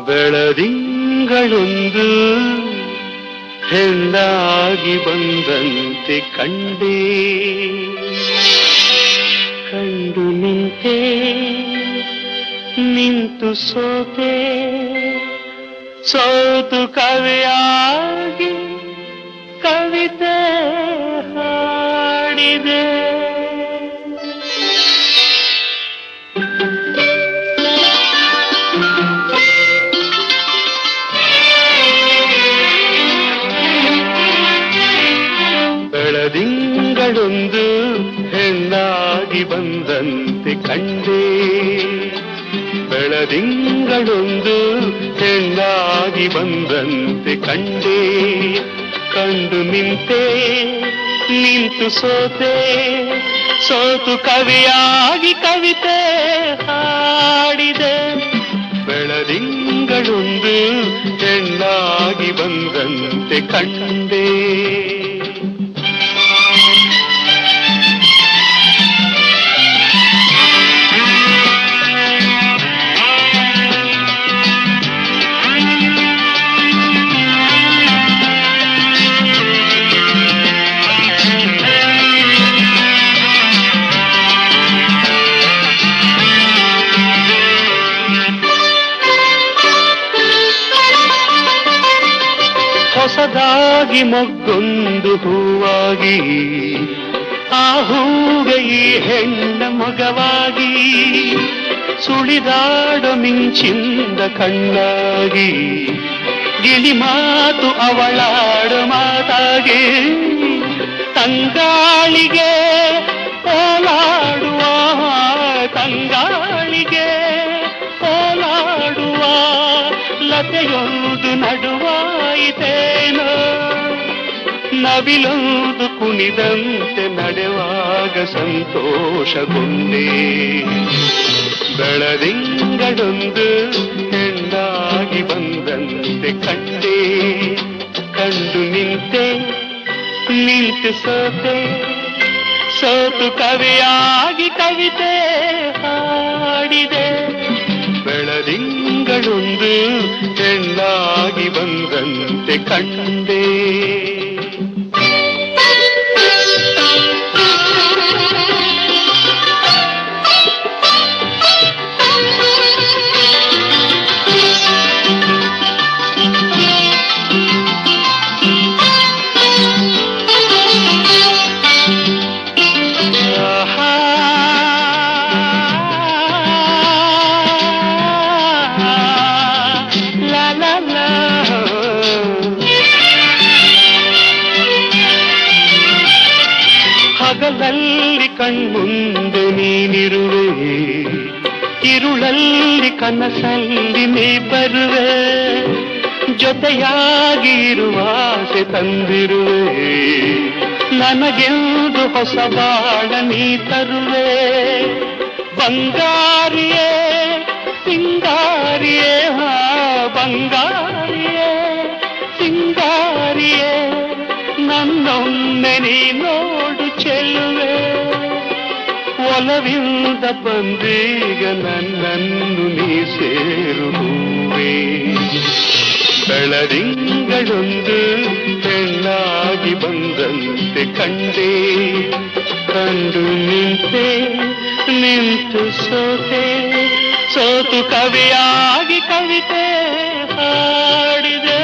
ಬೆಳದಿಂಗಳೊಂದು ಹೆಣ್ಣಾಗಿ ಬಂದಂತೆ ಕಂಡೇ ಕಂಡು ನಿಂತೆ ನಿಂತು ಸೋತೆ ಸೋತು ಕವಿಯಾಗಿ ಕವಿತೆ ಹಾಡಿದೆ ಬೆಳದಿಂಗಳೊಂದು ಹೆಣ್ಣಾಗಿ ಬಂದಂತೆ ಕಂಡೇ ಬೆಳದಿಂಗಳೊಂದು ಹೆಣ್ಣಾಗಿ ಬಂದಂತೆ ಕಂಡೇ ಕಂಡು ನಿಂತೆ ನಿಂತು ಸೋತೆ ಸೋತು ಕವಿಯಾಗಿ ಕವಿತೆ ಹಾಡಿದೆ ಬೆಳದಿಂಗಳೊಂದು ಹೆಣ್ಣಾಗಿ ಬಂದಂತೆ ಕಂಡೇ ಹೊಸದಾಗಿ ಮೊಗ್ಗೊಂದು ಹೂವಾಗಿ ಆ ಹೂಗೆ ಈ ಹೆಣ್ಣ ಮಗವಾಗಿ ಸುಳಿದಾಡ ಮಿಂಚಿಂದ ಕಣ್ಣಾಗಿ ಗಿಳಿ ಮಾತು ಅವಳಾಡ ಮಾತಾಗಿ ತಂಗಾಳಿಗೆ ಓಲಾಡುವ ತಂಗಾಳಿಗೆ ಓಲಾಡುವ ಲತೆಯೊಂದು ನಡುವಾಯಿತೇನೋ ನವಿಲೊಂದು ಕುಣಿದಂತೆ ನಡೆವಾಗ ಸಂತೋಷಗೊಂಡೆ ಬೆಳದಿಂಗಳೊಂದು ಹೆಣ್ಣಾಗಿ ಬಂದಂತೆ ಕಂಡೆ ಕಂಡು ನಿಂತೆ ನಿಂತು ಸೋತೆ ಸೋತು ಕವಿಯಾಗಿ ಕವಿತೆ ಹಾಡಿದೆ ಬೆಳದಿಂಗಳೊಂದು ಹೆಣ್ಣಾಗಿ ಬಂದಂತೆ ಕಂಡೇ ಆಹಾ. ಲಾ ಲಾ ಲಾ. ಹಗಲಲ್ಲಿ ಕಣ್ಮುಂದೆ ನೀನಿರುವೆ ಇರುಳಲ್ಲಿ ಕನಸಲ್ಲಿ ನೀ ಬರುವೆ ಜೊತೆಯಾಗಿ ಇರುವ ಆಸೆ ತಂದಿರುವೆ ನನಗೆಂದು ಹೊಸ ಬಾಳ ನೀ ತರುವೆ ಬಂಗಾರಿಯೇ ಸಿಂಗಾರಿಯೇ ಹಾ ಬಂಗಾರಿಯೇ ಸಿಂಗಾರಿಯೇ ನನ್ನೊಮ್ಮೆ ನೀ ನೋಡು ಚೆಲ್ಲುವೆ ಒಲವಿಂದ ಬಂದೀಗ ನನ್ನನ್ನು ನೀ ಸೇರು ಹೂವೇ ಬೆಳದಿಂಗಳೊಂದು ಹೆಣ್ಣಾಗಿ ಬಂದಂತೆ ಕಂಡೆ ಕಂಡು ನಿಂತೆ ನಿಂತು ಸೋತೆ ಸೋತು ಕವಿಯಾಗಿ ಕವಿತೆ ಹಾಡಿದೆ